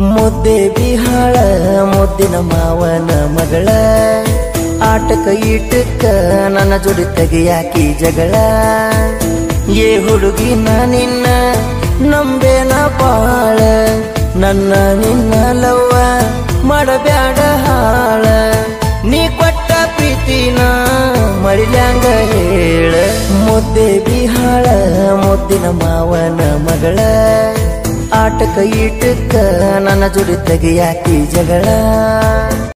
ಮುದ್ದೆ ಬಿಹಾಳ ಮುದ್ದಿನ ಮಾವನ ಮಗಳ ಆಟಕ ಈಟಕ್ಕ ನನ್ನ ಜೋಡಿ ತೆಗಿಯಾಕಿ ಜಗಳ ಏ ಹುಡುಗಿ ನಾ ನಿನ್ನ ನಂಬೇನ ಬಾಳ ನನ್ನ ನಿನ್ನ ಲವ್ವ ಮಾಡಬ್ಯಾಡ ಹಾಳ ನೀ ಕೊಟ್ಟ ಪ್ರೀತಿನ ಮರಿಲ್ಯಾಂಗ ಹೇಳ ಮುದ್ದೆ ಬಿಹಾಳ ಮುದ್ದಿನ ಮಾವನ ಮಗಳ ಆಟಕ ಈಟಕ್ಕ ನನ್ನ ಜೋಡಿ ತೆಗಿಯಾಕಿ ಜಗಳ